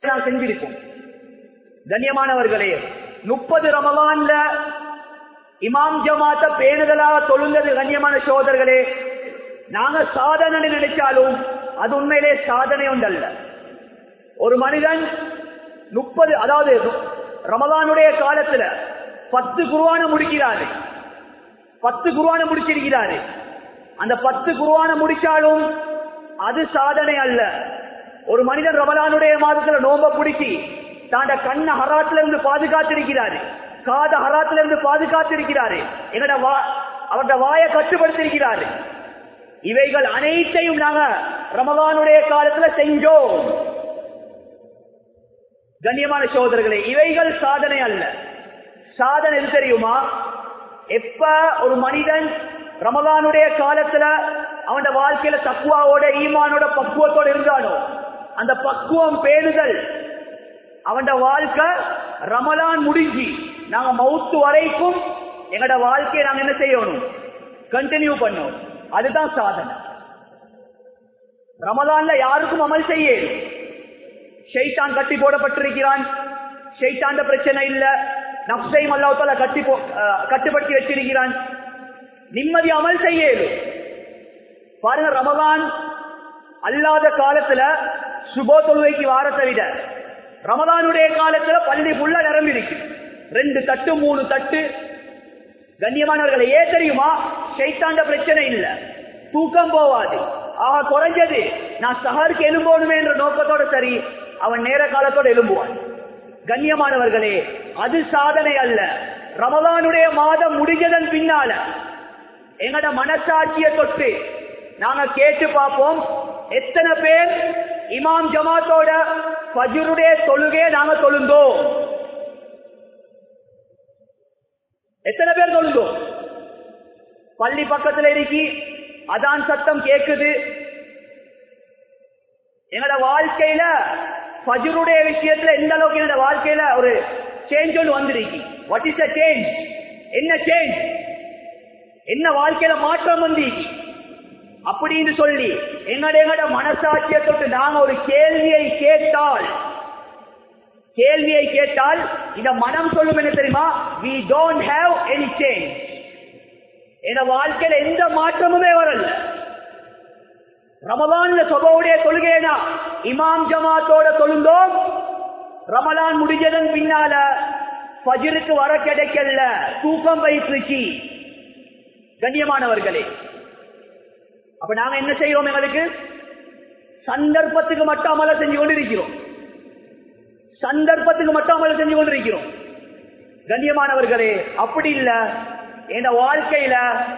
நான் செஞ்சிருப்போம் கண்ணியமானவர்களே முப்பது ரமலான்ல இமாம் ஜமாத்த பேணுதலாக தொழுந்தது கண்ணியமான சோதர்களே நாங்க சாதனை நினைச்சாலும் அது உண்மையிலே சாதனை ஒன்றல்ல ஒரு மனிதன் முப்பது அதாவது ரமலானுடைய காலத்துல பத்து குருவான முடிக்கிறாரு பத்து குருவான முடிச்சிருக்கிறாரு அந்த பத்து குருவான முடிச்சாலும் அது சாதனை அல்ல ஒரு மனிதன் ரமலானுடைய மாதத்துல நோம்ப பிடிச்சி தாண்ட கண்ண ஹராத்துல இருந்து பாதுகாத்திருக்கிறாரு காத ஹராத்துல இருந்து பாதுகாத்திருக்கிறாரு என்னோட வா அவருடைய வாயை கட்டுப்படுத்திருக்கிறாரு இவைகள் அனைத்தையும் நாங்க ரமலானுடைய காலத்துல செஞ்சோம் கண்ணியமான சோதரர்களே இவைகள் சாதனை அல்ல சாதனை எது தெரியுமா எப்ப ஒரு மனிதன் ரமலானுடைய காலத்துல அவன் வாழ்க்கையில தக்குவாவோட ஈமானோட பக்குவத்தோட இருந்தானோ அந்த பக்குவம் பேணுதல் அவன் வாழ்க்கை ரமலான் முடிஞ்சு நாங்க மவுத்து வரைக்கும் எங்கட வாழ்க்கையை நாங்க என்ன செய்யணும் கண்டினியூ பண்ணணும் அதுதான் சாதனை ரமலான்ல யாருக்கும் அமல் செய்ய ஷெய்தான் கட்டி போடப்பட்டிருக்கிறான் ஷெய்தாண்ட பிரச்சனை இல்ல நப்சையும் அல்லாத்தால கட்டி போ கட்டுப்படுத்தி வச்சிருக்கிறான் நிம்மதி அமல் செய்ய பாருங்க ரமலான் அல்லாத காலத்துல சுபோ தொழுவைக்கு வாரத்தை விட ரமலானுடைய காலத்துல பள்ளி புள்ள நிரம்பி இருக்கு ரெண்டு தட்டு மூணு தட்டு கண்ணியமானவர்களை ஏ தெரியுமா ஷைத்தாண்ட பிரச்சனை இல்ல தூக்கம் போவாது ஆக குறைஞ்சது நான் சஹருக்கு எலும்போணுமே என்ற நோக்கத்தோட சரி அவன் நேர காலத்தோட எலும்புவான் கண்ணியமானவர்களே அது சாதனை அல்ல ரமலானுடைய மாதம் முடிஞ்சதன் பின்னால எங்கட மனசாட்சிய தொட்டு நாங்க கேட்டு பார்ப்போம் எத்தனை பேர் இமாம் ஜமாத்தோட பஜுருடைய தொழுகே நாங்க தொழுந்தோம் எத்தனை பேர் தொழுந்தோம் பள்ளி பக்கத்துல இருக்கி அதான் சத்தம் கேக்குது எங்களோட வாழ்க்கையில பஜுருடைய விஷயத்துல எந்த அளவுக்கு என்னோட வாழ்க்கையில ஒரு சேஞ்ச் ஒன்று வந்திருக்கு வாட் இஸ் அ சேஞ்ச் என்ன சேஞ்ச் என்ன வாழ்க்கையில மாற்றம் வந்திருக்கு அப்படின்னு சொல்லி எங்கட எங்கட மனசாட்சியை தொட்டு நாங்க ஒரு கேள்வியை கேட்டால் கேள்வியை கேட்டால் இந்த மனம் சொல்லும் என்ன தெரியுமா we don't have any change என் வாழ்க்கையில எந்த மாற்றமுமே வரல ரமலான்ல சொபவுடைய தொழுகைனா இமாம் ஜமாத்தோட தொழுந்தோம் ரமலான் முடிஞ்சதன் பின்னால பஜிருக்கு வர கிடைக்கல தூக்கம் வைத்துச்சு கண்ணியமானவர்களே அப்ப நாங்க என்ன செய்யறோம் எங்களுக்கு சந்தர்ப்பத்துக்கு மட்டும் அமல செஞ்சு கொண்டிருக்கிறோம் சந்தர்ப்பத்துக்கு மட்டும் அமல செஞ்சு கொண்டிருக்கிறோம் கண்ணியமானவர்களே அப்படி இல்ல என் வாழ்க்கையில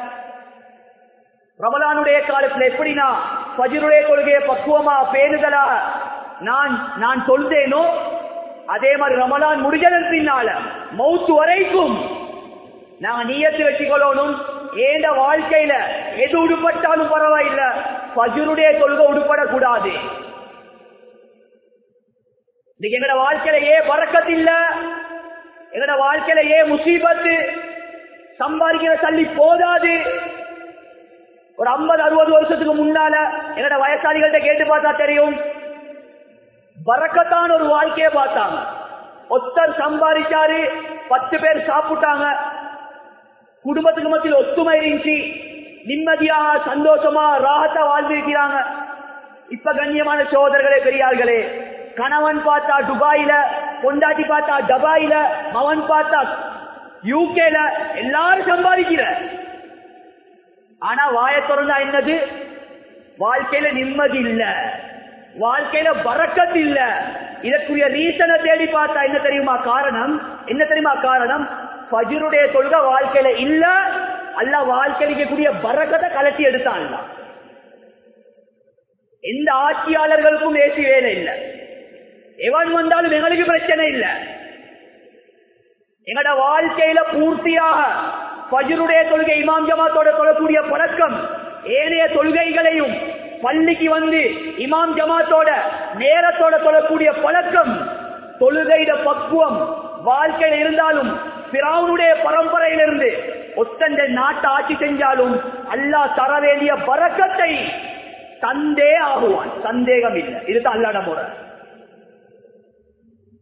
ரமலானுடைய காலத்துல எப்படின்னா பஜருடைய கொள்கையை பக்குவமா பேணுதலா நான் நான் சொல்றேனோ அதே மாதிரி ரமலான் முடிஞ்சதன் பின்னால மௌத்து வரைக்கும் நாங்க நீயத்து வச்சுக்கொள்ளணும் ஏண்ட வாழ்க்கையில எது உடுப்பட்டாலும் பரவாயில்ல பஜருடைய கொள்கை உடுப்படக்கூடாது இன்னைக்கு எங்கட வாழ்க்கையில ஏ பறக்கத்து இல்ல எங்கட வாழ்க்கையில ஏ முசீபத்து சம்பாதிக்கிற தள்ளி போதாது ஒரு ஐம்பது அறுபது வருஷத்துக்கு முன்னால என்னோட வயசாளிகள்ட்ட கேட்டு பார்த்தா தெரியும் பறக்கத்தான ஒரு வாழ்க்கையை பார்த்தாங்க ஒத்தர் சம்பாதிச்சாரு பத்து பேர் சாப்பிட்டாங்க குடும்பத்துக்கு மத்தியில் ஒத்துமை இருந்துச்சு நிம்மதியாக சந்தோஷமா ராகத்தா வாழ்ந்திருக்கிறாங்க இப்ப கண்ணியமான சோதர்களே பெரியார்களே கணவன் பார்த்தா துபாயில பொண்டாட்டி பார்த்தா டபாயில மவன் பார்த்தா யூகேல எல்லாரும் சம்பாதிக்கிற ஆனா வாய திறந்தா என்னது வாழ்க்கையில நிம்மதி இல்ல வாழ்க்கையில பறக்கத்து இல்ல இதற்குரிய ரீசனை தேடி பார்த்தா என்ன தெரியுமா காரணம் என்ன தெரியுமா காரணம் பஜருடைய தொழுக வாழ்க்கையில இல்ல அல்ல வாழ்க்கையில கூடிய பறக்கத்தை கலட்டி எடுத்தான் எந்த ஆட்சியாளர்களுக்கும் ஏசி வேலை இல்லை எவன் வந்தாலும் எங்களுக்கு பிரச்சனை இல்லை எங்கட வாழ்க்கையில பூர்த்தியாக பஜருடைய தொழுகை இமாம் ஜமாத்தோட தொழக்கூடிய பழக்கம் ஏனைய தொழுகைகளையும் பள்ளிக்கு வந்து இமாம் ஜமாத்தோட நேரத்தோட தொழக்கூடிய பழக்கம் தொழுகையிட பக்குவம் வாழ்க்கையில் இருந்தாலும் பிராவுனுடைய பரம்பரையிலிருந்து ஒத்தந்த நாட்டை ஆட்சி செஞ்சாலும் அல்லாஹ் தர வேண்டிய பறக்கத்தை தந்தே ஆகுவான் சந்தேகம் இல்லை இதுதான் அல்லாட முறை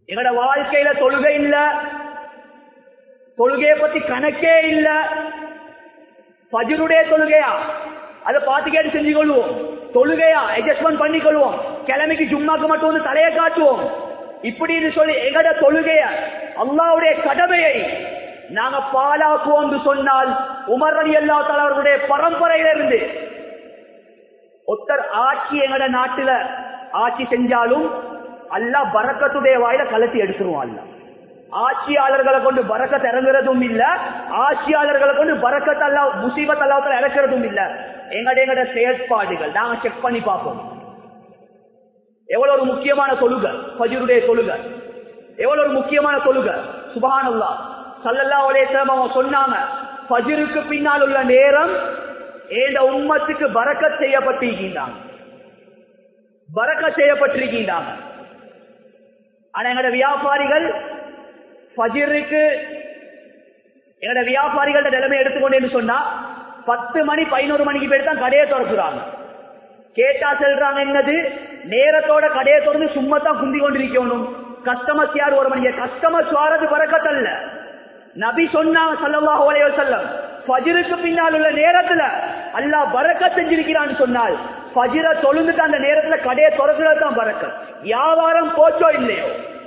எங்கட வாழ்க்கையில தொழுகை இல்ல தொழுகையை பத்தி கணக்கே இல்ல பஜருடைய தொழுகையா அதை பார்த்து கேட்டு செஞ்சு கொள்வோம் தொழுகையா அட்ஜஸ்ட்மெண்ட் பண்ணி கொள்வோம் கிழமைக்கு ஜும்மாக்கு மட்டும் வந்து தலையை காட்டுவோம் இப்படின்னு சொல்லி எங்கட தொழுகைய அல்லாவுடைய கடமையை நாங்க பாலாக்குவோம் என்று சொன்னால் உமர் அலி அல்லா அவர்களுடைய பரம்பரையிலிருந்து ஒருத்தர் ஆட்சி எங்கட நாட்டுல ஆட்சி செஞ்சாலும் அல்லா பறக்கத்துடைய வாயில கலத்தி எடுத்துருவான் அல்ல ஆட்சியாளர்களை கொண்டு பறக்கத்தை இறங்குறதும் இல்ல ஆட்சியாளர்களை கொண்டு பறக்கத்தை அல்லா முசீபத் அல்லாத்துல இறக்குறதும் இல்ல எங்கட எங்கட செயற்பாடுகள் நாங்க செக் பண்ணி பார்ப்போம் எவ்வளவு ஒரு முக்கியமான தொழுகை பஜருடைய தொழுகை எவ்வளவு ஒரு முக்கியமான தொழுகை சுபஹானல்லா சல்லல்லா அலேசலம் அவங்க சொன்னாங்க பஜருக்கு பின்னால் உள்ள நேரம் ஏண்ட உம்மத்துக்கு பறக்கத் செய்யப்பட்டிருக்கின்றாங்க பறக்கத் செய்யப்பட்டிருக்கின்றாங்க ஆனா எங்களோட வியாபாரிகள் பஜிருக்கு என்னோட வியாபாரிகளோட நிலைமை எடுத்துக்கொண்டேன்னு சொன்னா பத்து மணி பதினோரு மணிக்கு பேர் தான் கடையை திறக்குறாங்க கேட்டா செல்றாங்க என்னது நேரத்தோட கடையை திறந்து சும்மா தான் குந்தி கொண்டிருக்கணும் கஸ்டமர்ஸ் யார் ஒரு மணிக்கு கஸ்டமர்ஸ் வாரது பறக்கத்தல்ல நபி சொன்னாங்க சல்லல்லாஹு அலைஹி வஸல்லம் ஃபஜ்ருக்கு பின்னால் உள்ள நேரத்துல அல்லாஹ் பரக்கத் செஞ்சிருக்கிறான்னு சொன்னால் ஃபஜ்ர தொழுந்துட்டு அந்த நேரத்துல கடையை திறக்கிறது தான் பரக்கத் வியாபாரம் போச்சோ இல்லையோ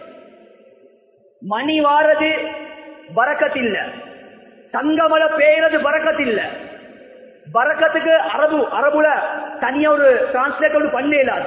மணி வாரது பறக்கத் இல்ல தங்கமலை பெய்யறது பறக்கத் இல்ல பறக்கத்துக்கு அரபு அரபுல தனியா ஒரு டிரான்ஸ்லேட் ஒன்று பண்ண இயலாது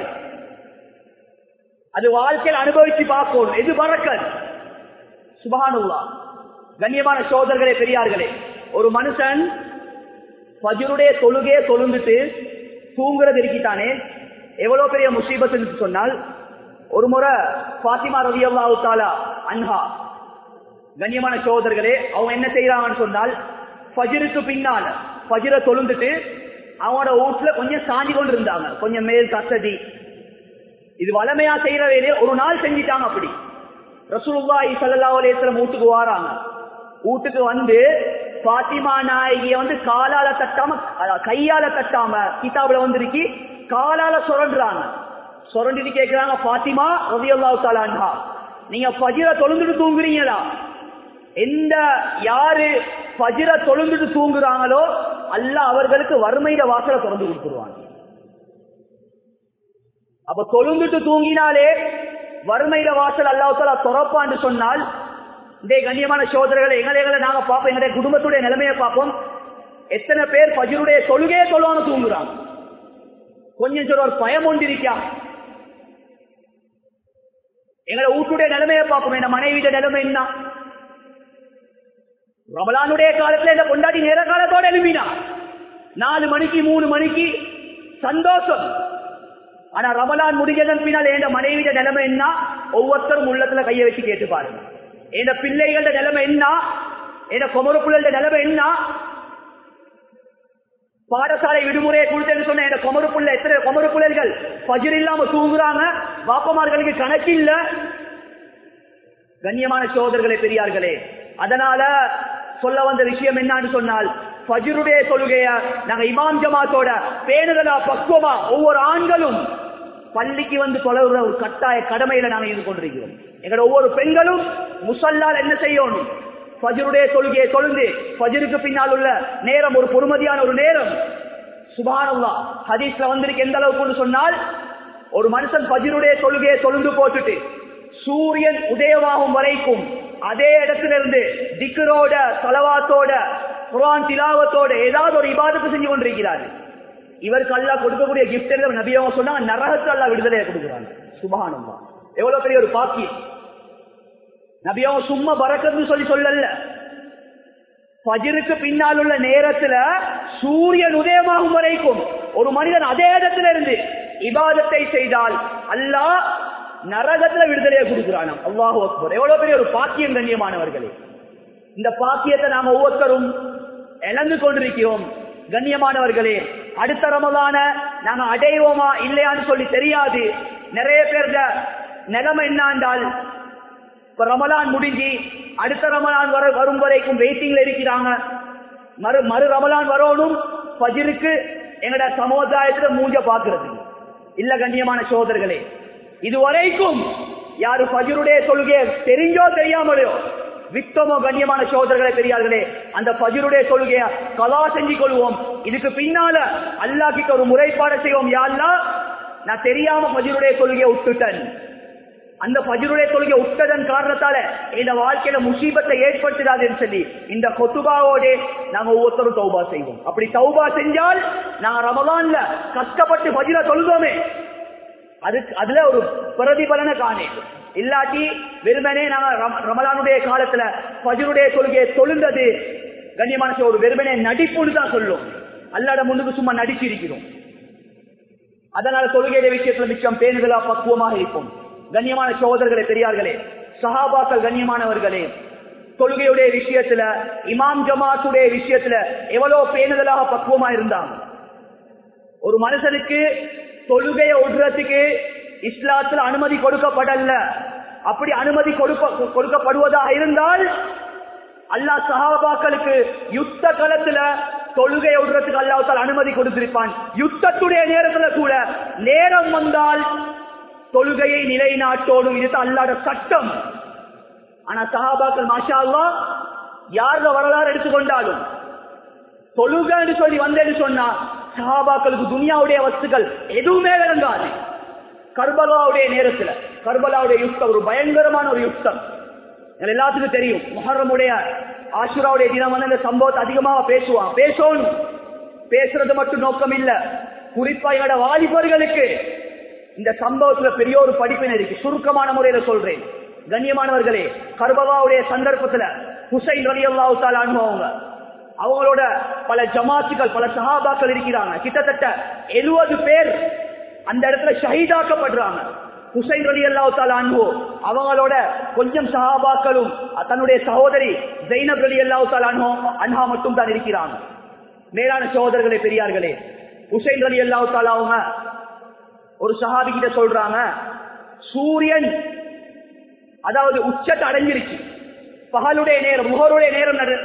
அது வாழ்க்கையில் அனுபவிச்சு பார்க்கணும் எது பறக்கத் சுபஹானுல்லா கண்ணியமான சோதர்களே பெரியார்களே ஒரு மனுஷன் பஜருடைய தொழுகையை தொழுந்துட்டு தூங்குறது இருக்கிட்டானே எவ்வளவு பெரிய முசீபத்து சொன்னால் ஒரு முறை பாத்திமா ரவி அல்லாஹு தாலா அன்ஹா கண்ணியமான சோதர்களே அவங்க என்ன செய்யறாங்கன்னு சொன்னால் பஜருக்கு பின்னால பஜிர தொழுந்துட்டு அவனோட வீட்டுல கொஞ்சம் சாஞ்சி கொண்டு இருந்தாங்க கொஞ்சம் மேல் கசதி இது வளமையா செய்யற வேலையை ஒரு நாள் செஞ்சிட்டாங்க அப்படி ரசூலுல்லாஹி ஸல்லல்லாஹு அலைஹி வஸல்லம் வீட்டுக்கு வராங்க வீட்டுக்கு வந்து பாத்திமா நாயகிய வந்து காலால தட்டாம அஹ், கையால தட்டாம கிதாபுல வந்திருக்கி காலால சுரண்டுறாங்க சுரண்டிட்டு கேக்குறாங்க பாத்திமா ரலியல்லாஹு தஆலா அன்ஹா நீங்க பஜிர தொழுந்துட்டு தூங்குறீங்களா எந்த யாரு பஜிர தொழுந்துட்டு தூங்குறாங்களோ அல்லாஹ் அவர்களுக்கு வறுமையில வாசலை திறந்து கொடுத்துருவாங்க அப்ப தொழுந்துட்டு தூங்கினாலே வறுமையில வாசல் அல்லாஹால துறப்பான்னு சொன்னால் இந்த கண்ணியமான சோதரர்களை எங்களை எங்களை நாங்க பார்ப்போம் எங்களுடைய குடும்பத்துடைய நிலைமையை பார்ப்போம் எத்தனை பேர் பஜருடைய தொழுகையே தொழுவாங்க தூங்குறாங்க கொஞ்சம் சொல்ற ஒரு பயம் ஒன்று இருக்கா எங்களை வீட்டுடைய நிலைமையை பார்ப்போம் என் மனைவியுடைய நிலைமை என்ன ரமலானுடைய காலத்துல இந்த கொண்டாடி நேர காலத்தோட எழுப்பினா நாலு மணிக்கு மூணு மணிக்கு சந்தோஷம் ஆனா ரமலான் முடிஞ்சதன் பின்னால் என் மனைவிட நிலைமை என்ன ஒவ்வொருத்தரும் உள்ளத்துல கையை வச்சு கேட்டு பாருங்க என் பிள்ளைகளோட நிலைமை என்ன என் குமர பிள்ளைகளோட நிலைமை என்ன பாடசாலை விடுமுறையை கொடுத்தேன்னு சொன்ன என் குமர பிள்ளை எத்தனை குமர பிள்ளைகள் பஜர் இல்லாம தூங்குறாங்க வாப்பமார்களுக்கு கணக்கு இல்ல கண்ணியமான சோதர்களே பெரியார்களே அதனால சொல்ல வந்த விஷயம் என்னன்னு சொன்னால் ஃபஜ்ருடைய தொழுகைய நாங்க இமாம் ஜமாத்தோட பேணுதலா பக்குவமா ஒவ்வொரு ஆண்களும் பள்ளிக்கு வந்து தொலைவுற ஒரு கட்டாய கடமையில நாங்க இருந்து கொண்டிருக்கிறோம் எங்களோட ஒவ்வொரு பெண்களும் முசல்லால் என்ன செய்யணும் ஃபஜ்ருடைய தொழுகையை தொழுந்து ஃபஜ்ருக்கு பின்னால் உள்ள நேரம் ஒரு பொறுமதியான ஒரு நேரம் சுபானல்லா ஹதீஸ்ல வந்திருக்கு எந்த அளவுக்கு சொன்னால் ஒரு மனுஷன் ஃபஜ்ருடைய தொழுகையை தொழுந்து போட்டுட்டு சூரியன் உதயமாகும் வரைக்கும் அதே இடத்துல இருந்து திக்கரோட தலவாத்தோட குரான் திலாவத்தோட ஏதாவது ஒரு இபாதத்தை செஞ்சு கொண்டிருக்கிறார் இவருக்கு அல்லாஹ் கொடுக்கக்கூடிய கிஃப்ட் நபியவங்க சொன்னாங்க நரகத்து அல்லாஹ் விடுதலையை கொடுக்குறாங்க சுபஹானல்லா எவ்வளவு பெரிய ஒரு பாக்கியம் நபியவங்க சும்மா பறக்கத்துன்னு சொல்லி சொல்லல பஜருக்கு பின்னால் உள்ள நேரத்துல சூரியன் உதயமாகும் வரைக்கும் ஒரு மனிதன் அதே இடத்துல இருந்து இபாதத்தை செய்தால் அல்லாஹ் நரகத்துல விடுதலையை கொடுக்கிறானாம் அல்லாஹு அக்பர் எவ்வளவு பெரிய ஒரு பாக்கியம் கண்ணியமானவர்களே இந்த பாக்கியத்தை நாம ஒவ்வொருத்தரும் இழந்து கொண்டிருக்கிறோம் கண்ணியமானவர்களே அடுத்த ரமதான நாங்க அடைவோமா இல்லையான்னு சொல்லி தெரியாது நிறைய பேருட நிலைமை என்னாண்டால் இப்ப ரமலான் முடிஞ்சு அடுத்த ரமலான் வர வரும் வரைக்கும் வெயிட்டிங்ல இருக்கிறாங்க மறு மறு ரமலான் வரணும் பஜிருக்கு எங்கட சமுதாயத்துல மூஞ்ச பாக்குறது இல்ல கண்ணியமான சோதர்களே இதுவரைக்கும் யாரு ஃபஜ்ருடைய தொழுகையை தெரிஞ்சோ தெரியாமலையோ வித்தமோ கண்ணியமான சோதரர்களை பெரியார்களே அந்த ஃபஜ்ருடைய தொழுகைய கலா செஞ்சு கொள்வோம் இதுக்கு பின்னால அல்லாஹ்கிட்ட ஒரு முறைப்பாடு செய்வோம் யாருலா நான் தெரியாம ஃபஜ்ருடைய தொழுகையை விட்டுட்டேன் அந்த ஃபஜ்ருடைய தொழுகை விட்டதன் காரணத்தால இந்த வாழ்க்கையில முசீபத்தை ஏற்படுத்திடாதுன்னு சொல்லி இந்த கொத்துபாவோட நாங்க ஒவ்வொருத்தரும் தௌபா செய்வோம் அப்படி தௌபா செஞ்சால் நாங்க ரமலான்ல கஷ்டப்பட்டு ஃபஜ்ர தொழுதோமே அது அதுல ஒரு பிரதிபலனை காணே இல்லாட்டி வெறுமனே நாங்க ரம- ரமலானுடைய காலத்துல ஃபஜ்ருடைய தொழுகையை தொழுந்தது கண்ணியமான ஒரு வெறுமனே நடிப்புன்னு தான் சொல்லும் அல்லாட முன்னுக்கு சும்மா நடிச்சிருக்கிறோம் அதனால தொழுகையுடைய விஷயத்துல மிச்சம் பேணுதலா பக்குவமாக இருக்கும் கண்ணியமான சகோதரர்களே பெரியார்களே சஹாபாக்கள் கண்ணியமானவர்களே தொழுகையுடைய விஷயத்துல இமாம் ஜமாத்துடைய விஷயத்துல எவ்வளவு பேணுதலாக பக்குவமா இருந்தாங்க ஒரு மனுஷனுக்கு தொழுகையை விடுறதுக்கு இஸ்லாத்துல அனுமதி கொடுக்கப்படல அப்படி அனுமதி கொடுக்க கொடுக்கப்படுவதாக இருந்தால் அல்லாஹ் சஹாபாக்களுக்கு யுத்த களத்துல தொழுகை விடுறதுக்கு அல்லாஹால அனுமதி கொடுத்திருப்பான் யுத்தத்துடைய நேரத்துல கூட நேரம் வந்தால் தொழுகையை நிலைநாட்டோடும் இது அல்லாட சட்டம் ஆனா சஹாபாக்கள் மாஷா அல்லாஹ் யார வரலாறு எடுத்துக்கொண்டாலும் தொழுகைன்னு சொல்லி வந்தேன்னு சொன்னா சஹாபாக்களுக்கு துனியாவுடைய வஸ்துக்கள் எதுவுமே விளங்காது கர்பலாவுடைய நேரத்துல கர்பலாவுடைய யுத்தம் ஒரு பயங்கரமான ஒரு யுத்தம் எங்க எல்லாத்துக்கும் தெரியும் முஹர்ரமுடைய ஆஷுராவுடைய தினம் வந்து இந்த சம்பவத்தை அதிகமாக பேசுவான் பேசணும் பேசுறது மட்டும் நோக்கம் இல்ல குறிப்பா எங்களோட வாலிபர்களுக்கு இந்த சம்பவத்துல பெரிய ஒரு படிப்பினை இருக்கு சுருக்கமான முறையில சொல்றேன் கண்ணியமானவர்களே கர்பலாவுடைய சந்தர்ப்பத்துல ஹுசைன் ரலி அல்லாஹு அவங்க அவங்களோட பல ஜமாத்துகள் பல சஹாபாக்கள் இருக்கிறாங்க கிட்டத்தட்ட எழுபது பேர் அந்த இடத்துல ஷஹீதாக்கப்படுறாங்க ஹுசைன் ரலி அல்லாஹு அன்பு அவங்களோட கொஞ்சம் சஹாபாக்களும் தன்னுடைய சகோதரி ஜெயினப் ரலி அல்லாஹு அன்பு அன்ஹா மட்டும் தான் இருக்கிறாங்க மேலான சகோதரர்களே பெரியார்களே ஹுசைன் ரலி அல்லாஹு அவங்க ஒரு சஹாபி கிட்ட சொல்றாங்க சூரியன் அதாவது உச்சத்தை அடைஞ்சிருச்சு பகலுடைய நேரம் முகருடைய நேரம் நடு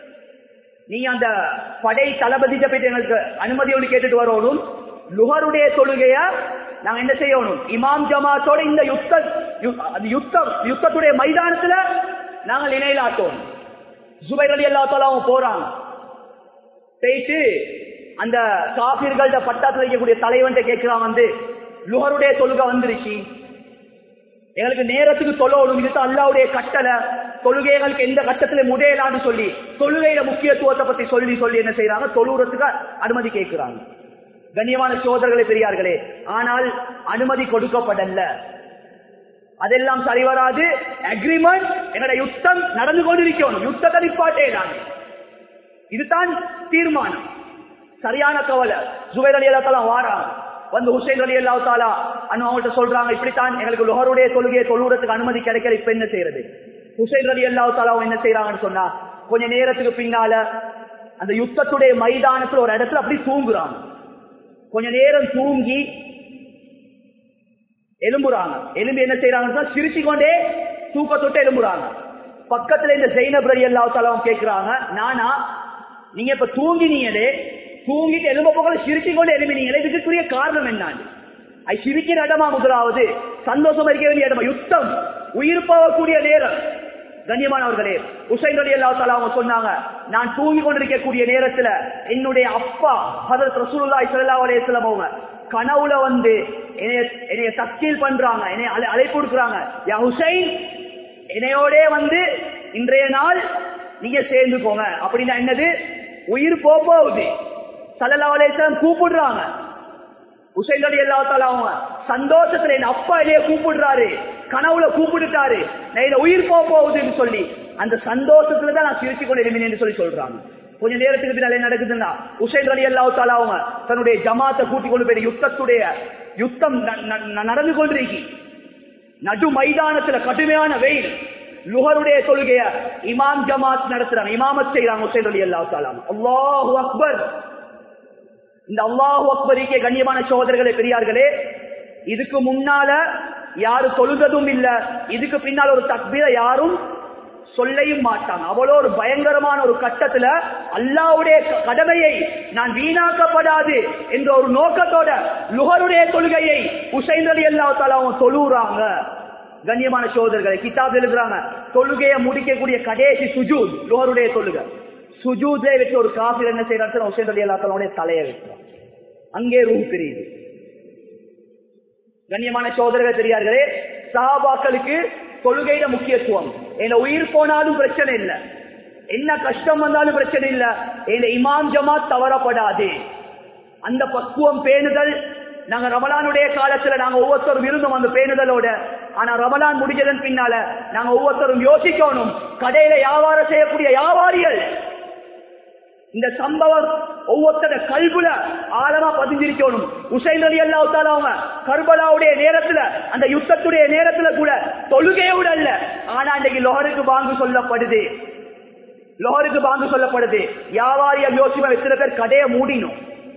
நீ அந்த படை தளபதிட்ட போயிட்டு எங்களுக்கு அனுமதி ஒன்று கேட்டுட்டு வரணும் லுகருடைய தொழுகைய நாங்க என்ன செய்யணும் இமாம் ஜமாத்தோட இந்த யுத்த யு- அந்த யுத்தம் யுத்தத்துடைய மைதானத்துல நாங்கள் இணையிலாட்டோம் ஜுபைர் அலி அல்லா அவங்க போறாங்க போயிட்டு அந்த காபிர்கள்ட்ட பட்டாத்துல இருக்கக்கூடிய தலைவன்ட்ட கேட்கிறான் வந்து லுகருடைய தொழுகை வந்துருச்சு எங்களுக்கு நேரத்துக்கு தொழணும் இது அல்லாவுடைய கட்டளை தொழுகைகளுக்கு எந்த கட்டத்துல முடியலான்னு சொல்லி தொழுகையில முக்கியத்துவத்தை பத்தி சொல்லி சொல்லி என்ன செய்யறாங்க தொழுறதுக்கு அனுமதி கேட்கிறாங்க கண்ணியமான சோதரர்களே பெரியார்களே ஆனால் அனுமதி கொடுக்கப்படல அதெல்லாம் சரி வராது அக்ரிமெண்ட் எங்கட யுத்தம் நடந்து கொண்டிருக்கணும் யுத்தத்தை நிப்பாட்டே நான் இதுதான் தீர்மானம் சரியான கவலை ஜுபைர் அலி அல்லா வாராங்க வந்து ஹுசைன் அலி அல்லா தாலா அண்ணு அவங்கள்ட்ட சொல்றாங்க இப்படித்தான் எங்களுக்கு லுஹருடைய தொழுகையை தொழுகிறதுக்கு அனுமதி கிடைக்கல இப்ப என்ன செய்யறது ஹுசைன் அலி அல்லா தாலா என்ன செய்யறாங்கன்னு சொன்னா கொஞ்ச நேரத்துக்கு பின்னால அந்த யுத்தத்துடைய மைதானத்துல ஒரு இடத்துல அப்படி தூங்குறாங்க கொஞ்ச நேரம் தூங்கி எலும்புறாங்க எலும்பி என்ன செய்யறாங்கன்னு சொன்னா சிரிச்சு கொண்டே தூக்கத்தொட்டு எலும்புறாங்க பக்கத்துல இந்த ஜெயினப் ரலி அல்லா தாலாவும் கேட்கிறாங்க நானா நீங்க இப்ப தூங்கினீங்களே தூங்கிட்டு எலும்ப போகல சிரிச்சு கொண்டு எலும்பினீங்களே இதுக்குரிய காரணம் என்னன்னு அது சிரிக்கிற இடமா முதலாவது சந்தோஷம் இருக்க வேண்டிய இடமா யுத்தம் உயிர் போகக்கூடிய நேரம் கண்ணியமானவர்களே உசைன் அலி அல்லா தாலா அவங்க சொன்னாங்க நான் தூங்கி கொண்டிருக்கக்கூடிய நேரத்துல என்னுடைய அப்பா ஹதரத் ரசூலுல்லாஹி ஸல்லல்லாஹு அலைஹி வஸல்லம் அவங்க கனவுல வந்து என்னைய என்னைய தக்கீல் பண்றாங்க என்னைய அழை- அழைப்பு கொடுக்குறாங்க யா ஹுசைன் என்னையோடே வந்து இன்றைய நாள் நீங்க சேர்ந்துக்கோங்க அப்படின்னா என்னது உயிர் போக போகுது சல்லல்லாஹு அலைஹி வஸல்லம் கூப்பிடுறாங்க உசைன் அலி அல்லா அவங்க சந்தோஷத்துல என் அப்பா என்னைய கூப்பிடுறாரு கனவுல கூப்பிட்டுட்டாரு நான் இதை உயிர் போக போகுதுன்னு சொல்லி அந்த சந்தோஷத்துல தான் நான் சிரிச்சு கொண்டு எழுமினேன்னு சொல்லி சொல்றாங்க கொஞ்ச நேரத்துக்கு பின்னால் என்ன நடக்குதுன்னா உசைன் அலி அல்லா அவங்க தன்னுடைய ஜமாத்தை கூட்டிக் கொண்டு போய் யுத்தத்துடைய யுத்தம் ந- ந- ந- நடந்து கொண்டிருக்கி நடு மைதானத்துல கடுமையான வெயில் லுகருடைய தொழுகைய இமாம் ஜமாத் நடத்துறாங்க இமாமத் செய்யறாங்க உசைன் அலி அல்லா அல்லாஹு அக்பர் இந்த அல்லாஹு அக்பரிக்கே கண்ணியமான சோதரர்களே பெரியார்களே இதுக்கு முன்னால யாரு தொழுததும் இல்ல இதுக்கு பின்னால் ஒரு தக்பீர யாரும் சொல்லையும் மாட்டாங்க அவ்வளோ ஒரு பயங்கரமான ஒரு கட்டத்துல அல்லாவுடைய க- கடமையை நான் வீணாக்கப்படாது என்ற ஒரு நோக்கத்தோட லுகருடைய தொழுகையை உசைன் அலி அல்லா தாலாவும் தொழுறாங்க கண்ணியமான சோதர்களை கிதாப் எழுதுறாங்க தொழுகையை முடிக்கக்கூடிய கடைசி சுஜூத் லோருடைய தொழுகை சுஜூதே வச்சு ஒரு காஃபில் என்ன செய்யறாரு ஹுசேன் அலி அல்லாத்தனுடைய தலையை வைக்கிறார் அங்கே ரூ பிரியுது கண்ணியமான சோதரர்கள் தெரியார்களே சஹாபாக்களுக்கு தொழுகையில முக்கியத்துவம் என்ன உயிர் போனாலும் பிரச்சனை இல்லை என்ன கஷ்டம் வந்தாலும் பிரச்சனை இல்ல இந்த இமாம் ஜமாத் தவறப்படாது அந்த பக்குவம் பேணுதல் நாங்க ரமலானுடைய காலத்துல நாங்க ஒவ்வொருத்தரும் இருந்தோம் அந்த பேணுதலோட ஆனா ரமலான் முடிஞ்சதன் பின்னால நாங்க ஒவ்வொருத்தரும் யோசிக்கணும் கடையில வியாபாரம் செய்யக்கூடிய வியாபாரிகள் இந்த சம்பவம் ஒவ்வொருத்தர கல்புல ஆழமா பதிஞ்சிருக்கணும் உசைன் அலி அல்லாஹ் அவங்க கர்பலாவுடைய நேரத்துல அந்த யுத்தத்துடைய நேரத்துல கூட தொழுகையோட அல்ல ஆனா இன்னைக்கு லோஹருக்கு பாங்கு சொல்லப்படுது லோஹருக்கு பாங்கு சொல்லப்படுது வியாபாரியம் யோசிப்பா எத்தனை பேர் கடையை மூடினும்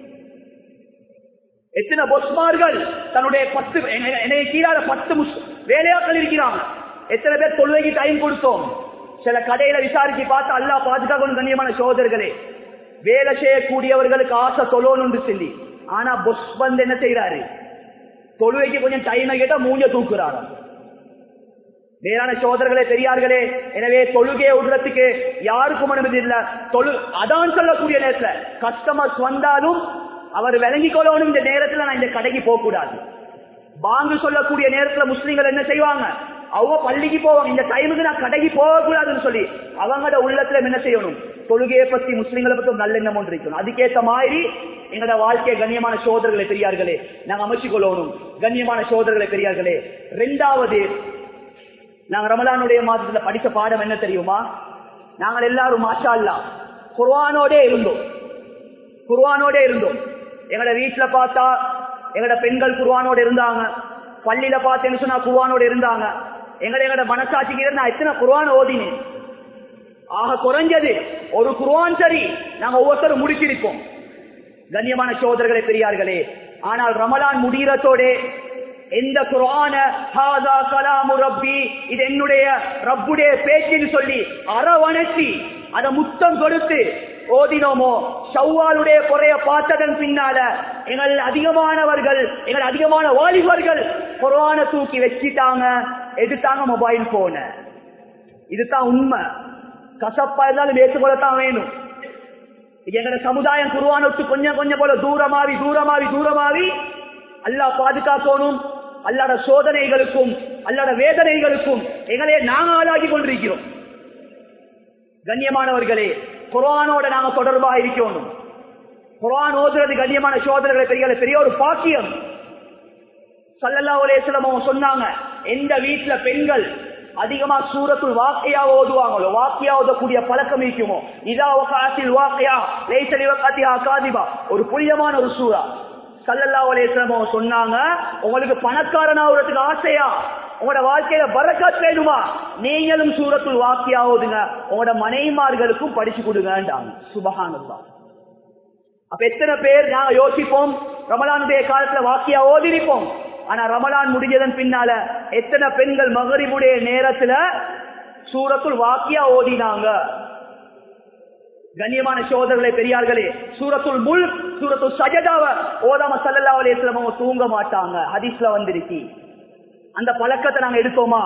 எத்தனை பொஸ்மார்கள் தன்னுடைய பத்து என்னை கீழாத பத்து முஸ் வேலையாக்கள் இருக்கிறாங்க எத்தனை பேர் தொழுகைக்கு டைம் கொடுத்தோம் சில கடையில விசாரிச்சு பார்த்து அல்லா பாதுகாக்கணும் கண்ணியமான சோதர்களே வேலை செய்யக்கூடியவர்களுக்கு ஆசை தொழணும்னு சொல்லி ஆனா பொஸ் வந்து என்ன செய்யறாரு தொழுகைக்கு கொஞ்சம் டைம் கேட்டா மூஞ்ச தூக்குறாரு வேறான சோதர்களே பெரியார்களே எனவே தொழுகையை விடுறதுக்கு யாருக்கும் அனுமதி இல்ல தொழு அதான் சொல்லக்கூடிய நேரத்துல கஸ்டமர்ஸ் வந்தாலும் அவர் விளங்கிக் கொள்ளணும் இந்த நேரத்துல நான் இந்த கடைக்கு போக கூடாது பாங்கு சொல்லக்கூடிய நேரத்துல முஸ்லீம்கள் என்ன செய்வாங்க அவங்க பள்ளிக்கு போவாங்க இந்த டைமுக்கு நான் கடைக்கு போக கூடாதுன்னு சொல்லி அவங்களோட உள்ளத்துல என்ன செய்யணும் தொழுகையை பத்தி முஸ்லீம்களை பத்தி ஒரு நல்ல எண்ணம் ஒன்று இருக்கணும் அதுக்கேற்ற மாதிரி எங்களோட வாழ்க்கை கண்ணியமான சோதர்களை பெரியார்களே நாங்க அமைச்சுக் கொள்ளணும் கண்ணியமான சோதர்களை பெரியார்களே ரெண்டாவது நாங்க ரமலானுடைய மாதத்துல படித்த பாடம் என்ன தெரியுமா நாங்கள் எல்லாரும் மாஷா அல்லா குர்வானோடே இருந்தோம் குர்வானோட இருந்தோம் எங்கட வீட்டுல பார்த்தா எங்கட பெண்கள் குர்வானோட இருந்தாங்க பள்ளியில பார்த்தேன்னு சொன்னா குர்வானோட இருந்தாங்க எங்கட எங்கட மனசாட்சிக்கு இருந்தா எத்தனை குர்வான் ஓதினேன் ஆக குறைஞ்சது ஒரு குர்வான் சரி நாங்க ஒவ்வொருத்தரும் முடிச்சிருப்போம் கண்ணியமான சோதரர்களே பெரியார்களே ஆனால் ரமலான் முடிகிறதோட எந்த குரான ஹாதா கலாமு ரப்பி இது என்னுடைய ரப்புடைய பேச்சுன்னு சொல்லி அரவணைச்சி அதை முத்தம் கொடுத்து ஓதினோமோ சவ்வாலுடைய குறைய பார்த்ததன் பின்னால எங்கள் அதிகமானவர்கள் எங்கள் அதிகமான வாலிபர்கள் குரான தூக்கி வச்சிட்டாங்க எடுத்தாங்க மொபைல் போன இதுதான் உண்மை கசப்பா இருந்தாலும் ஏற்றுக்கொள்ளத்தான் வேணும் எங்களோட சமுதாயம் குருவான விட்டு கொஞ்சம் கொஞ்சம் போல தூரமாவி தூரமாவி தூரமாவி அல்லா பாதுகாக்கணும் அல்லாட சோதனைகளுக்கும் அல்லாட வேதனைகளுக்கும் எங்களே நாங்க ஆளாகி கொண்டிருக்கிறோம் கண்ணியமானவர்களே குரானோட நாங்க தொடர்பாக இருக்கணும் குரான் ஓதுறது கண்ணியமான சோதனைகளை பெரிய பெரிய ஒரு பாக்கியம் சல்லல்லா அலேஸ்லமும் சொன்னாங்க எந்த வீட்டுல பெண்கள் அதிகமா சூரத்துள் வாக்கையா ஓதுவாங்களோ வாக்கியா ஓதக்கூடிய பழக்கம் இருக்குமோ இதா காத்தில் வாக்கையா லேசலி வக்காத்தியா காதிபா ஒரு புனிதமான ஒரு சூறா சல்லல்லா அலேஸ்லமும் சொன்னாங்க உங்களுக்கு பணக்காரன் ஆகுறதுக்கு ஆசையா உங்களோட வாழ்க்கையில பறக்கத் வேணுமா நீங்களும் சூரத்துள் வாக்கியா ஓதுங்க உங்களோட மனைமார்களுக்கும் படிச்சு கொடுங்கன்றாங்க சுபகானந்தா அப்ப எத்தனை பேர் நாங்க யோசிப்போம் ரமலானுடைய காலத்துல வாக்கியா ஓதிருப்போம் ஆனா ரமலான் முடிஞ்சதன் பின்னால எத்தனை பெண்கள் மகரிபுடைய நேரத்துல சூரத்துள் வாக்கியா ஓதினாங்க கண்ணியமான சோதரர்களே பெரியார்களே சூரத்துள் முல் சூரத்துள் சஜதாவ ஓதாம சல்லல்லா அலையம் தூங்க மாட்டாங்க ஹதீஸ்ல வந்திருக்கி அந்த பழக்கத்தை நாங்க எடுத்தோமா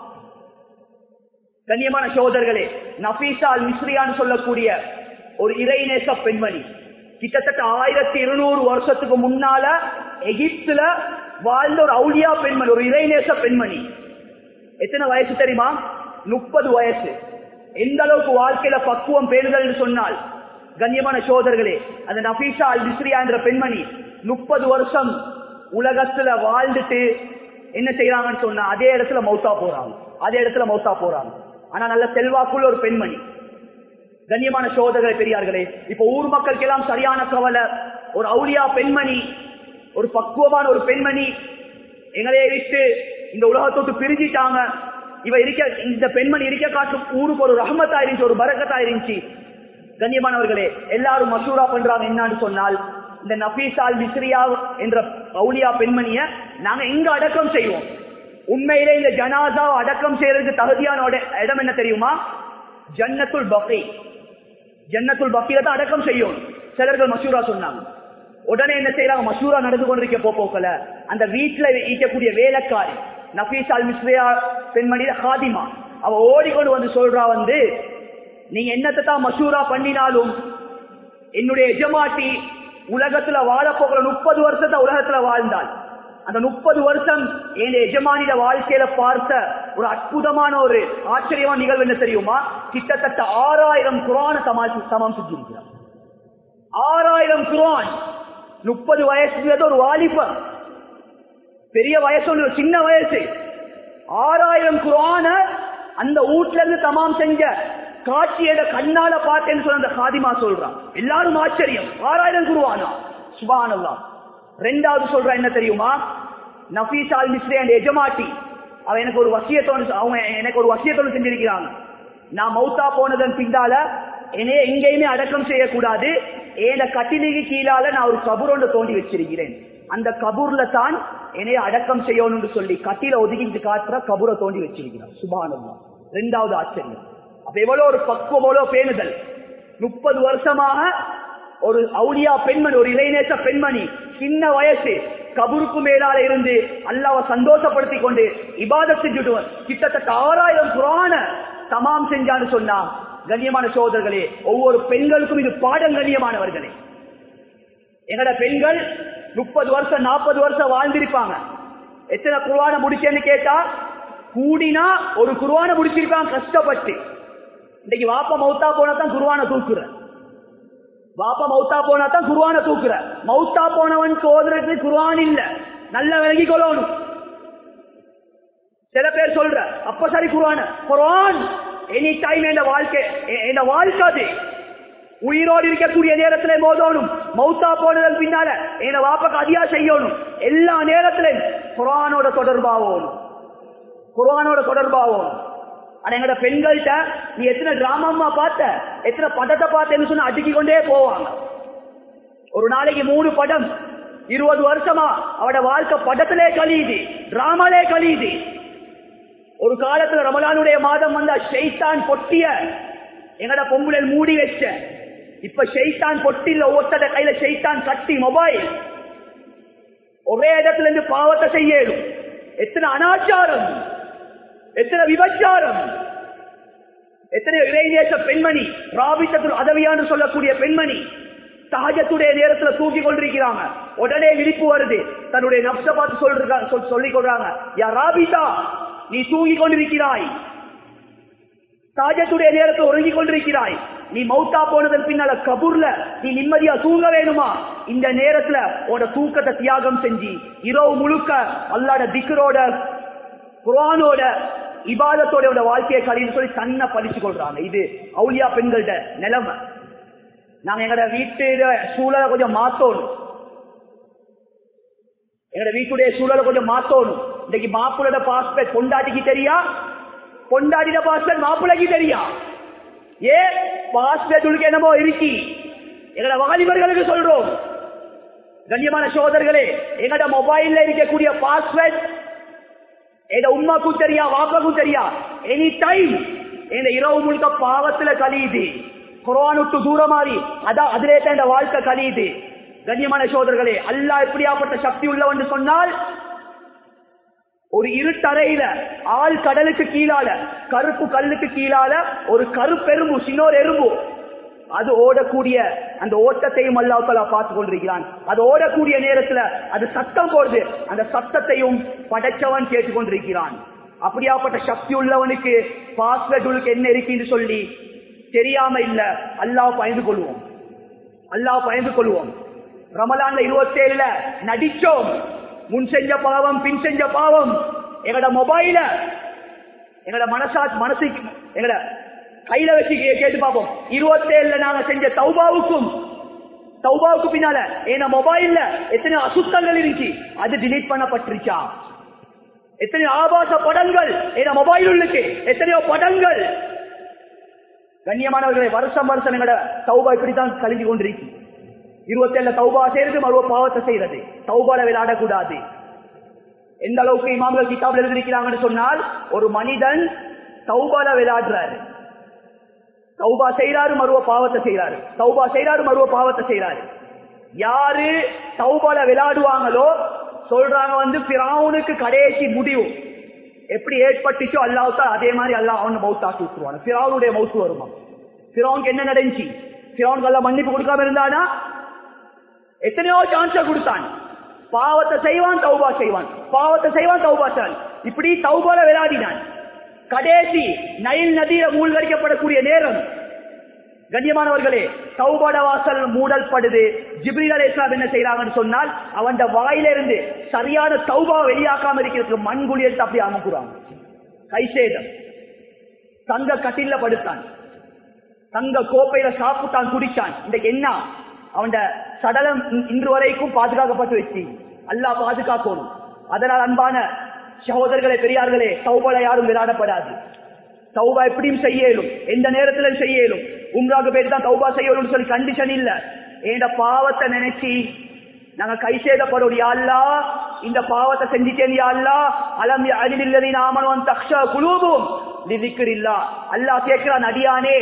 கண்ணியமான சோதர்களே நபீசா அல் மிஸ்ரியான்னு சொல்லக்கூடிய ஒரு இறைநேச பெண்மணி கிட்டத்தட்ட ஆயிரத்தி இருநூறு வருஷத்துக்கு முன்னால எகிப்துல வாழ்ந்த ஒரு அவுளியா பெண்மணி ஒரு இறைநேச பெண்மணி எத்தனை வயசு தெரியுமா முப்பது வயசு எந்த அளவுக்கு வாழ்க்கையில பக்குவம் பேணுதல் சொன்னால் கண்ணியமான சோதர்களே அந்த நபீஷா அல் மிஸ்ரியா என்ற பெண்மணி முப்பது வருஷம் உலகத்துல வாழ்ந்துட்டு என்ன செய்யறாங்கன்னு சொன்னா அதே இடத்துல மௌத்தா போறாங்க அதே இடத்துல மௌத்தா போறாங்க ஆனா நல்ல செல்வாக்குள்ள ஒரு பெண்மணி கண்ணியமான சோதகரை பெரியார்களே இப்ப ஊர் மக்களுக்கு எல்லாம் சரியான கவலை ஒரு அவுளியா பெண்மணி ஒரு பக்குவமான ஒரு பெண்மணி எங்களையே விட்டு இந்த உலகத்தொட்டு பிரிஞ்சிட்டாங்க இவ இருக்க இந்த பெண்மணி இருக்க காட்டும் ஊருக்கு ஒரு ரஹமத்தா இருந்துச்சு ஒரு பரக்கத்தா இருந்துச்சு கண்ணியமானவர்களே எல்லாரும் மசூரா பண்றாங்க என்னன்னு சொன்னால் இந்த நபீசால் மிஸ்ரியா என்ற பவுலியா பெண்மணிய நாங்க எங்க அடக்கம் செய்வோம் உண்மையிலே இந்த ஜனாதா அடக்கம் செய்யறதுக்கு தகுதியான இடம் என்ன தெரியுமா ஜன்னத்துல் பக்கை ஜன்னத்துல் பக்கில தான் அடக்கம் செய்யும் சிலர்கள் மசூரா சொன்னாங்க உடனே என்ன செய்யறாங்க மசூரா நடந்து கொண்டிருக்க போக்கல அந்த வீட்டுல ஈக்கக்கூடிய வேலைக்காரி நபீஸ் அல் மிஸ்ரியா பெண்மணியில ஹாதிமா அவ ஓடிக்கொண்டு வந்து சொல்றா வந்து நீங்க என்னத்தை தான் மசூரா பண்ணினாலும் என்னுடைய எஜமாட்டி உலகத்துல வாழப்போகிற முப்பது வருஷத்தை உலகத்துல வாழ்ந்தாள் அந்த முப்பது வருஷம் என் எஜமானிட வாழ்க்கையில பார்த்த ஒரு அற்புதமான ஒரு ஆச்சரியமான நிகழ்வு என்ன தெரியுமா கிட்டத்தட்ட ஆறாயிரம் குரான சமாளி சமம் செஞ்சிருக்கிறார் ஆறாயிரம் குரான் முப்பது வயசுல ஒரு வாலிபர் பெரிய வயசு ஒண்ணு, சின்ன வயசு ஆறாயிரம் குரான அந்த வீட்ல இருந்து தமாம் செஞ்ச காட்சியோட கண்ணால பார்த்தேன்னு சொல்ல அந்த காதிமா சொல்றான் எல்லாரும் ஆச்சரியம் ஆறாயிரம் குருவானா சுபானல்லா ரெண்டாவது சொல்றா என்ன தெரியுமா நபீஸ் அல் மிஸ்ரே அந்த எஜமாட்டி அவ எனக்கு ஒரு வசியத்தோடு அவங்க எனக்கு ஒரு வசியத்தோடு செஞ்சிருக்கிறாங்க நான் மௌத்தா போனதன் பின்னால என்னைய எங்கேயுமே அடக்கம் செய்யக்கூடாது ஏன கட்டிலுக்கு கீழால நான் ஒரு கபூர் ஒன்று தோண்டி வச்சிருக்கிறேன் அந்த கபூர்ல தான் என்னைய அடக்கம் செய்யணும்னு சொல்லி கட்டில ஒதுக்கிட்டு காட்டுற கபூரை தோண்டி வச்சிருக்கிறான் சுபானல்லா ரெண்டாவது ஆச்சரியம் அப்ப எவ்வளவு ஒரு பக்குவம் எவ்வளவு பேணுதல் முப்பது வருஷமாக ஒரு அவுலியா பெண்மணி ஒரு இளைநேச பெண்மணி சின்ன வயசு கபருக்கு மேலால இருந்து அல்லாவை சந்தோஷப்படுத்திக் கொண்டு இபாதத் செஞ்சுட்டு கிட்டத்தட்ட ஆறாயிரம் புராண தமாம் செஞ்சான்னு சொன்னா கண்ணியமான சோதர்களே ஒவ்வொரு பெண்களுக்கும் இது பாடம் கண்ணியமானவர்களே எங்கட பெண்கள் முப்பது வருஷம் நாற்பது வருஷம் வாழ்ந்திருப்பாங்க எத்தனை குருவான முடிச்சேன்னு கேட்டா கூடினா ஒரு குருவான முடிச்சிருப்பாங்க கஷ்டப்பட்டு இன்னைக்கு வாப்பா மௌத்தா போனா தான் குருவான தூக்குற வாப்பா மௌத்தா போனா தான் குருவான தூக்குற மௌத்தா போனவன் சோதரத்துக்கு குருவான் இல்ல நல்ல விலகி கொள்ளணும் சில பேர் சொல்ற அப்ப சரி குருவான குரான் எனி டைம் என் வாழ்க்கை என் வாழ்க்கை அது உயிரோடு இருக்கக்கூடிய நேரத்துல மோதணும் மௌத்தா போனதன் பின்னால என வாப்பக்கு அதிகா செய்யணும் எல்லா நேரத்திலும் குரானோட தொடர்பாகணும் குரானோட தொடர்பாகும் ஆனா எங்கட பெண்கள்கிட்ட நீ எத்தனை டிராமா பார்த்த எத்தனை படத்தை பார்த்தேன்னு சொன்னா அடுக்கி கொண்டே போவாங்க ஒரு நாளைக்கு மூணு படம் இருபது வருஷமா அவட வாழ்க்கை படத்திலே கழியுது டிராமாலே கழியுது ஒரு காலத்துல ரமலானுடைய மாதம் வந்த ஷெய்தான் பொட்டிய எங்கட பொம்புல மூடி வச்ச இப்ப ஷெய்தான் பொட்டில ஒருத்தட கையில ஷெய்தான் கட்டி மொபைல் ஒரே இடத்துல இருந்து பாவத்தை செய்யணும் எத்தனை அனாச்சாரம் எத்தனை விபச்சாரம் எத்தனை இளைஞேச பெண்மணி ராபித்தத்தில் அதவியான்னு சொல்லக்கூடிய பெண்மணி சகஜத்துடைய நேரத்துல தூக்கி கொண்டிருக்கிறாங்க உடனே விழிப்பு வருது தன்னுடைய நப்ச பார்த்து சொல்றாங்க சொல்லிக் கொள்றாங்க யா ராபிதா நீ தூங்கி கொண்டிருக்கிறாய் சகஜத்துடைய நேரத்தில் உறங்கி கொண்டிருக்கிறாய் நீ மௌத்தா போனதன் பின்னால கபூர்ல நீ நிம்மதியா தூங்க வேணுமா இந்த நேரத்துல உட தூக்கத்தை தியாகம் செஞ்சு இரவு முழுக்க அல்லாட திக்கரோட குரானோட இபாதத்தோட வாழ்க்கையை கழின்னு சொல்லி தன்னை படிச்சு கொள்றாங்க இது அவுலியா பெண்கள்ட நிலைமை நாங்க எங்கட வீட்டு சூழலை கொஞ்சம் மாத்தோணும் எங்கட வீட்டுடைய சூழலை கொஞ்சம் மாத்தோணும் இன்னைக்கு மாப்பிளோட பாஸ்பேட் பொண்டாட்டிக்கு தெரியா பொண்டாட்டிட பாஸ்பேட் மாப்பிளைக்கு தெரியா ஏ பாஸ்பேட் உனக்கு என்னமோ இருக்கி எங்கட வாலிபர்களுக்கு சொல்றோம் கண்ணியமான சோதர்களே எங்கட மொபைல்ல இருக்கக்கூடிய பாஸ்வேர்ட் எங்க உமாக்கும் தெரியா வாப்பாக்கும் தெரியா எனி டைம் எங்க இரவு முழுக்க பாவத்துல கழியுது குரான் விட்டு தூரமாறி அதான் அதிலே தான் இந்த வாழ்க்கை கழியுது கண்ணியமான சோதர்களே அல்லாஹ் எப்படியாப்பட்ட சக்தி உள்ளவன் சொன்னால் ஒரு இருட்டறையில ஆள் கடலுக்கு கீழால கருப்பு கல்லுக்கு கீழால ஒரு கருப்பெரும்பு சின்னோர் எறும்பு அது ஓடக்கூடிய அந்த ஓட்டத்தையும் அல்லாஹாலா பார்த்து கொண்டிருக்கிறான் அது ஓடக்கூடிய நேரத்துல அது சத்தம் போடுது அந்த சத்தத்தையும் படைச்சவன் கேட்டுக்கொண்டிருக்கிறான் அப்படியாப்பட்ட சக்தி உள்ளவனுக்கு பாஸ்வேர்டுக்கு என்ன இருக்குன்னு சொல்லி தெரியாம இல்ல அல்லாஹ் பயந்து கொள்வோம் அல்லாஹ் பயந்து கொள்வோம் ரமலான்ல இருபத்தி ஏழுல நடிச்சோம் முன் செஞ்ச பாவம் பின் செஞ்ச பாவம் எங்கட மொபைல எங்கட மனசா மனசுக்கு எங்கட கையில வச்சு கே- கேட்டு பார்ப்போம் இருபத்தேழுல நாங்க செஞ்ச தௌபாவுக்கும் தௌபாவுக்கு பின்னால ஏன்னா மொபைல்ல எத்தனை அசுத்தங்கள் இருந்துச்சு அது டிலீட் பண்ணப்பட்டுருச்சா எத்தனை ஆபாச படங்கள் ஏன்னா மொபைல் உள்ளுக்கு எத்தனையோ படங்கள் கண்ணியமானவர்களை வருஷம் வருஷம் எங்கட தௌபா இப்படித்தான் கழிஞ்சு கொண்டிருக்கு இருபத்தேழுல தௌபா செய்யறது மறுவ பாவத்தை செய்யறது தௌபால விளையாடக்கூடாது எந்த அளவுக்கு இமாம்கள் கிதாபில் எழுதியிருக்கிறாங்கன்னு சொன்னால் ஒரு மனிதன் தௌபால விளையாடுறாரு தௌபா செய்யறாரு மறுவ பாவத்தை செய்யறாரு தௌபா செய்யறாரு மறுவ பாவத்தை செய்யறாரு யாரு தௌபால விளையாடுவாங்களோ சொல்றாங்க வந்து பிராவுனுக்கு கடைசி முடிவு எப்படி ஏற்பட்டுச்சோ அல்லாஹ் அதே மாதிரி அல்லாஹ் அவனை மௌத்தாக்கி விட்டுருவான் பிராவுடைய மௌத்து வருமா பிறவனுக்கு என்ன நடந்துச்சு பிறவனுக்கு எல்லாம் மன்னிப்பு கொடுக்காம இருந்தானா எத்தனையோ சான்ஸ கொடுத்தான் பாவத்தை செய்வான் தௌபா செய்வான் பாவத்தை செய்வான் தௌபா செய்வான் இப்படி தௌபால விளையாடினான் கடைசி நைல் நதியில மூழ்கடிக்கப்படக்கூடிய நேரம் கண்ணியமானவர்களே தௌபாட வாசல் மூடல்படுது ஜிப்ரீல் அலை இஸ்லாம் என்ன செய்யறாங்கன்னு சொன்னால் அவன் வாயிலிருந்து சரியான தௌபா வெளியாக்காம இருக்கிறதுக்கு மண்குழி எடுத்து அப்படி அமுக்குறாங்க கைசேதம் தங்க கட்டில படுத்தான் தங்க கோப்பையில சாப்பிட்டான் குடிச்சான் இன்றைக்கு என்ன அவன் சடலம் இன்று வரைக்கும் பாதுகாக்கப்பட்டு வச்சு அல்லா பாதுகாக்கணும் அதனால் அன்பான சகோதரர்களே பெரியார்களே தௌபால யாரும் விளையாடப்படாது தௌபா எப்படியும் செய்யலும் எந்த நேரத்திலும் செய்யலும் உம்ராக்கு பேர் தான் தௌபா செய்யணும்னு சொல்லி கண்டிஷன் இல்ல என்ற பாவத்தை நினைச்சு நாங்க கை சேதப்படும் யாழ்லா இந்த பாவத்தை செஞ்சிட்டேன் யாழ்லா அலம் அழிவில்லதி நாமனும் தக்ஷ குழுவும் நிதிக்கிறீல்லா அல்லா கேட்கிறான் அடியானே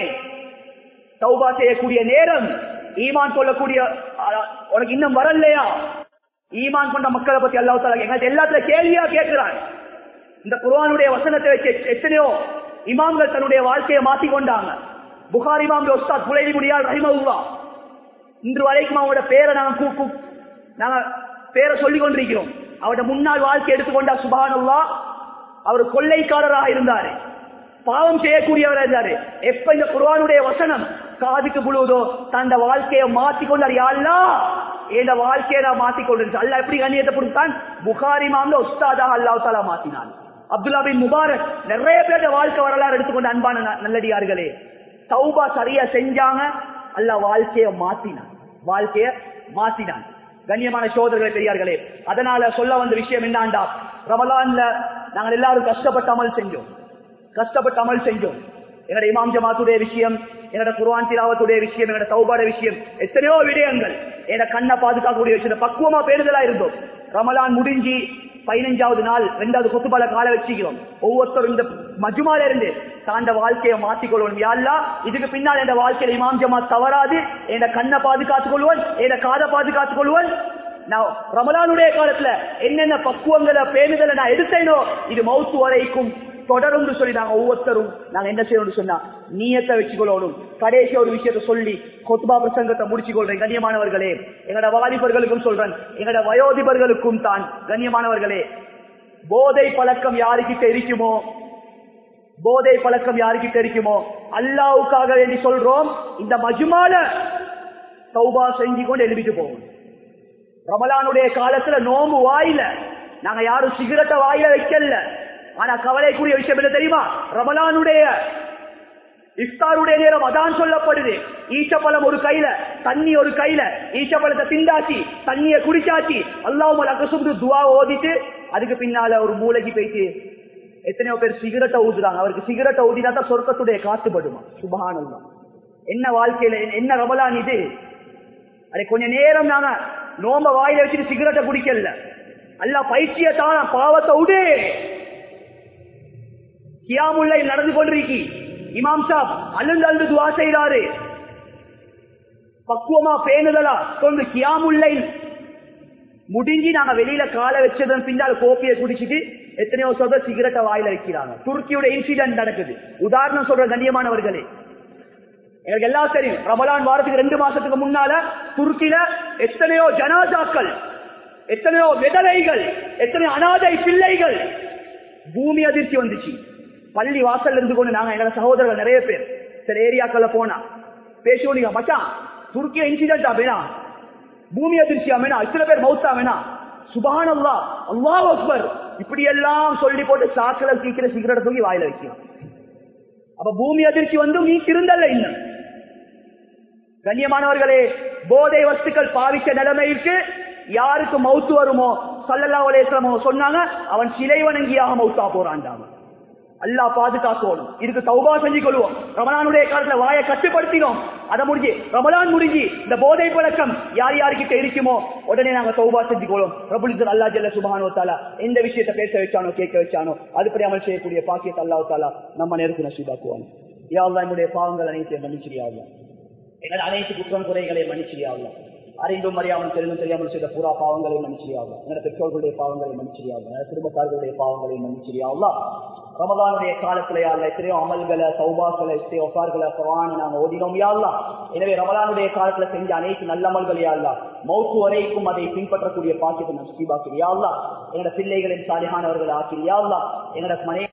தௌபா செய்யக்கூடிய நேரம் ஈமான் சொல்லக்கூடிய உனக்கு இன்னும் வரலையா ஈமான் கொண்ட மக்களை பத்தி அல்லா எங்களுக்கு எல்லாத்துல கேள்வியா கேட்கிறான் இந்த குர்வானுடைய வசனத்தை வச்சு எத்தனையோ இமாம்கள் தன்னுடைய வாழ்க்கையை மாத்தி கொண்டாங்க புகார் இமாம் ஒஸ்தாத் புலைவி முடியால் ரஹிமவுல்லா இன்று வரைக்கும் அவங்களோட பேரை நாங்க கூக்கு நாங்க பேரை சொல்லிக் கொண்டிருக்கிறோம் அவருடைய முன்னாள் வாழ்க்கை எடுத்துக்கொண்டா சுபானுல்லா அவர் கொள்ளைக்காரராக இருந்தாரு பாவம் செய்யக்கூடியவராக இருந்தாரு எப்ப இந்த குர்வானுடைய வசனம் காதுக்கு புழுவதோ தந்த வாழ்க்கையை மாத்திக்கொண்டார் யாழ்லா இந்த வாழ்க்கையை நான் மாத்திக்கொண்டு அல்ல எப்படி கண்ணியத்தை கொடுத்தான் புகாரி மாம்ல உஸ்தாதாக அல்லாஹ் தாலா மாத்தினான் அப்துல்லா பின் முபாரக் நிறைய பேர் வாழ்க்கை வரலாறு எடுத்துக்கொண்ட அன்பான நல்லடியார்களே சௌபா சரியா செஞ்சாங்க அல்ல வாழ்க்கைய மாத்தினான் வாழ்க்கைய மாத்தினான் கண்ணியமான சோதரர்களே பெரியார்களே அதனால சொல்ல வந்த விஷயம் என்னாண்டா ரமலான்ல நாங்கள் எல்லாரும் கஷ்டப்பட்டு அமல் செஞ்சோம் கஷ்டப்பட்டு அமல் செஞ்சோம் எங்களோட இமாம் ஜமாத்துடைய விஷயம் என்னோட குர்வான் திராவத்துடைய விஷயம் என்னோட சௌபாட விஷயம் எத்தனையோ விடயங்கள் என்னோட கண்ணை பாதுகாக்கக்கூடிய விஷயம் பக்குவமா பேருதலா இருந்தோம் ரமலான் முடிஞ்சு பதினஞ்சாவது நாள் ரெண்டாவது கொத்துபால கால வச்சுக்கிறோம் ஒவ்வொருத்தரும் இந்த மஜுமால இருந்து தாண்ட வாழ்க்கையை மாத்திக்கொள்வோம் யாழ்லா இதுக்கு பின்னால் என் வாழ்க்கையில இமாம் ஜமாத் தவறாது என் கண்ணை பாதுகாத்துக் கொள்வோன் என் காதை பாதுகாத்துக் கொள்வோன் நான் ரமலானுடைய காலத்துல என்னென்ன பக்குவங்களை பேணுதலை நான் எடுத்தேனோ இது மவுத்து வரைக்கும் தொடரும் சொல்லி நாங்க ஒவ்வொருத்தரும் நாங்க என்ன செய்யணும்னு சொன்னா நீயத்தை வச்சுக்கொள்ளணும் கடைசி ஒரு விஷயத்த சொல்லி கொத்துபா பிரசங்கத்தை முடிச்சு கொள்றேன் கண்ணியமானவர்களே எங்களோட வாலிபர்களுக்கும் சொல்றேன் எங்களோட வயோதிபர்களுக்கும் தான் கண்ணியமானவர்களே போதை பழக்கம் யாருக்கிட்ட இருக்குமோ போதை பழக்கம் யாருக்கிட்ட இருக்குமோ அல்லாவுக்காக வேண்டி சொல்றோம் இந்த மஜுமால சௌபா செஞ்சு கொண்டு எழுதிட்டு போவோம் ரமலானுடைய காலத்துல நோம்பு வாயில நாங்க யாரும் சிகரெட்டை வாயில வைக்கல ஆனா கவலைக்குரிய விஷயம் என்ன தெரியுமா ரமலானுடைய இஃப்தாருடைய நேரம் அதான் சொல்லப்படுது ஈச்சப்பழம் ஒரு கையில தண்ணி ஒரு கையில ஈச்சப்பழத்தை திண்டாச்சு தண்ணிய குடிச்சாச்சு அல்லாமல் அக்கசுந்து துவா ஓதிட்டு அதுக்கு பின்னால ஒரு மூளைக்கு போயிட்டு எத்தனையோ பேர் சிகரெட்டை ஊதுறாங்க அவருக்கு சிகரெட்டை ஊதினா தான் சொர்க்கத்துடைய காத்துப்படுமா சுபகானந்தம் என்ன வாழ்க்கையில என்ன ரமலான் இது அதை கொஞ்ச நேரம் நாங்க நோம்ப வாயில வச்சுட்டு சிகரெட்டை குடிக்கல அல்ல பைத்தியத்தான பாவத்தை விடு கியாமுல்லை நடந்து கொண்டிருக்கி இமாம் சாப் அழுந்து அழுந்து துவா செய்கிறாரு பக்குவமா பேணுதலா சொல்லு கியாமுல்லை முடிஞ்சு நாங்க வெளியில கால வச்சதன் பின்னால் கோப்பியை குடிச்சிட்டு எத்தனையோ சொல்ற சிகரெட்டை வாயில வைக்கிறாங்க துருக்கியோட இன்சிடென்ட் நடக்குது உதாரணம் சொல்ற கண்ணியமானவர்களே எங்களுக்கு எல்லாம் தெரியும் ரமலான் வாரத்துக்கு ரெண்டு மாசத்துக்கு முன்னால துருக்கியில எத்தனையோ ஜனாசாக்கள் எத்தனையோ விதவைகள் எத்தனையோ அனாதை பிள்ளைகள் பூமி அதிர்ச்சி வந்துச்சு பள்ளி வாசல் இருந்து கொண்டு நாங்க எங்களோட சகோதரர்கள் நிறைய பேர் சில ஏரியாக்கள்ல போனா பேசுவோம் மச்சான் துருக்கிய இன்சிடென்ட் வேணா பூமி அதிர்ச்சியா வேணா இத்தனை பேர் மௌத்தா வேணா சுபான் அல்லா அல்லா அக்பர் இப்படி எல்லாம் சொல்லி போட்டு சாக்கல சீக்கிர சிகரெட் தூக்கி வாயில வைக்கலாம் அப்ப பூமி அதிர்ச்சி வந்து நீ திருந்தல்ல இன்னும் கண்ணியமானவர்களே போதை வஸ்துக்கள் பாவிச்ச நிலைமைக்கு யாருக்கு மௌத்து வருமோ சல்லல்லா அலேஸ்லமோ சொன்னாங்க அவன் சிலை வணங்கியாக மௌத்தா போறான்டாங்க அல்லா பாதுகாக்கணும் இதுக்கு தௌபா செஞ்சு கொள்வோம் ரமலானுடைய காலத்துல வாயை கட்டுப்படுத்தினோம் அதை முடிஞ்சு ரமலான் முடிஞ்சு இந்த போதை பழக்கம் யார் யாருக்கிட்ட இருக்குமோ உடனே நாங்க தௌபா செஞ்சு கொள்வோம் பிரபுலிசன் அல்லா ஜல்ல சுபானோ தாலா எந்த விஷயத்த பேச வச்சானோ கேட்க வச்சானோ அதுபடி அமல் செய்யக்கூடிய பாக்கியத்தை அல்லாஹ் தாலா நம்ம நேருக்கு நசீபாக்குவாங்க யாவ்லா என்னுடைய பாவங்கள் அனைத்தையும் மன்னிச்சிரியாவ்லா எங்கள் அனைத்து குற்றம் குறைகளை மன்னிச்சிரியாவ்லா அறிந்தும் அறியாமல் தெரிந்தும் தெரியாமல் செய்த பூரா பாவங்களை மன்னிச்சியாகும் என்னோட பெற்றோர்களுடைய பாவங்களை மன்னிச்சியாகும் என்னோட குடும்பத்தார்களுடைய பாவங்களை மன்னிச்சியாவா ரமதானுடைய காலத்துல யாருல எத்தனையோ அமல்களை சௌபாக்களை எத்தனையோ ஒசார்களை குரான நாங்க ஓதினோம் யாருலா எனவே ரமலானுடைய காலத்துல செஞ்ச அனைத்து நல்ல அமல்கள் யாருலா மௌத்து வரைக்கும் அதை பின்பற்றக்கூடிய பாக்கியத்தை நம் ஸ்ரீபாக்கிறியாவா என்னோட பிள்ளைகளின் சாலிகானவர்கள் ஆக்கிறியாவா என்னோட மனை